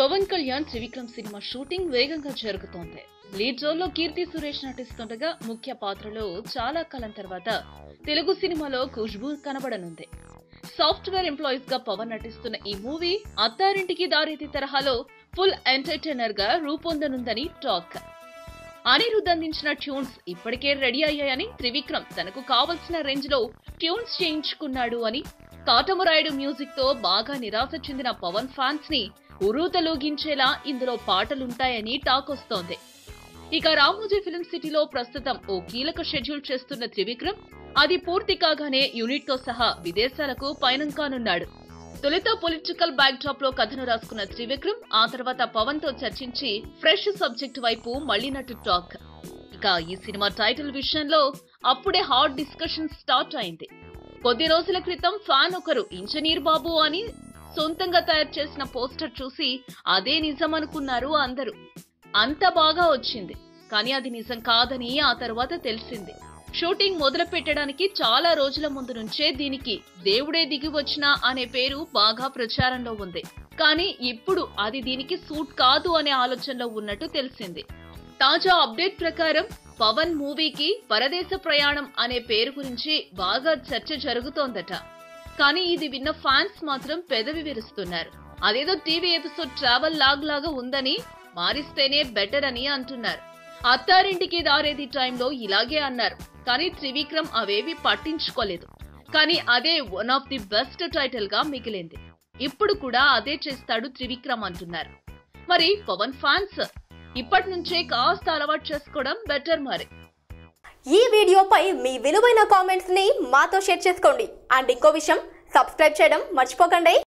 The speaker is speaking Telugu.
పవన్ కళ్యాణ్ త్రివిక్రమ్ సినిమా షూటింగ్ వేగంగా జరుగుతోంది లీడ్ రోల్ లో కీర్తి సురేష్ నటిస్తుండగా ముఖ్య పాత్రలో చాలా కాలం తర్వాత తెలుగు సినిమాలో ఖుష్బూ కనబడనుంది సాఫ్ట్వేర్ ఎంప్లాయీస్ గా పవన్ నటిస్తున్న ఈ మూవీ అత్తారింటికి దారేది తరహాలో ఫుల్ ఎంటర్టైనర్ గా రూపొందనుందని టాక్ అనిరుద్ధ్ అందించిన ట్యూన్స్ ఇప్పటికే రెడీ అయ్యాయని త్రివిక్రమ్ తనకు కావలసిన రేంజ్ లో ట్యూన్స్ చేయించుకున్నాడు అని కాటమరాయుడు మ్యూజిక్ తో బాగా నిరాశ చెందిన పవన్ ఫ్యాన్స్ ని ఉరూతలూగించేలా ఇందులో పాటలుంటాయని టాక్ వస్తోంది ఇక రామోజీ ఫిలిం సిటీలో ప్రస్తుతం ఓ కీలక షెడ్యూల్ చేస్తున్న త్రివిక్రమ్ అది పూర్తి కాగానే యూనిట్ తో సహా విదేశాలకు పయనం కానున్నాడు తొలుత పొలిటికల్ బ్యాక్ డ్రాప్ లో కథను రాసుకున్న త్రివిక్రమ్ ఆ తర్వాత పవన్ తో చర్చించి ఫ్రెష్ సబ్జెక్ట్ వైపు మళ్లినట్టు టాక్ ఇక ఈ సినిమా టైటిల్ విషయంలో అప్పుడే హాట్ డిస్కషన్ స్టార్ట్ అయింది కొద్ది రోజుల క్రితం ఫ్యాన్ ఒకరు ఇంజనీర్ బాబు అని సొంతంగా తయారు చేసిన పోస్టర్ చూసి అదే నిజం అనుకున్నారు అందరూ అంత బాగా వచ్చింది కానీ అది నిజం కాదని ఆ తర్వాత తెలిసింది షూటింగ్ మొదలు పెట్టడానికి చాలా రోజుల ముందు నుంచే దీనికి దేవుడే దిగి వచ్చినా అనే పేరు బాగా ప్రచారంలో ఉంది కానీ ఇప్పుడు అది దీనికి సూట్ కాదు అనే ఆలోచనలో ఉన్నట్టు తెలిసింది తాజా అప్డేట్ ప్రకారం పవన్ మూవీకి పరదేశ ప్రయాణం అనే పేరు గురించి బాగా చర్చ జరుగుతోందట కానీ ఇది విన్న ఫ్యాన్స్ మాత్రం పెదవి విరుస్తున్నారు అదేదో టీవీ ఎపిసోడ్ ట్రావెల్ లాగ్ లాగా ఉందని మారిస్తేనే బెటర్ అని అంటున్నారు అత్తారింటికి దారేది టైంలో ఇలాగే అన్నారు కానీ త్రివిక్రమ్ అవేవి పట్టించుకోలేదు కానీ అదే one of the best title గా మిగిలింది ఇప్పుడు కూడా అదే చేస్తాడు త్రివిక్రమ్ అంటున్నారు మరి పవన్ ఫ్యాన్స్ ఇప్పటి నుంచే కాస్త అలవాటు చేసుకోవడం బెటర్ మరి ఈ వీడియోపై మీ విలువైన కామెంట్స్ ని మాతో షేర్ చేసుకోండి అండ్ ఇంకో విషయం సబ్స్క్రైబ్ చేయడం మర్చిపోకండి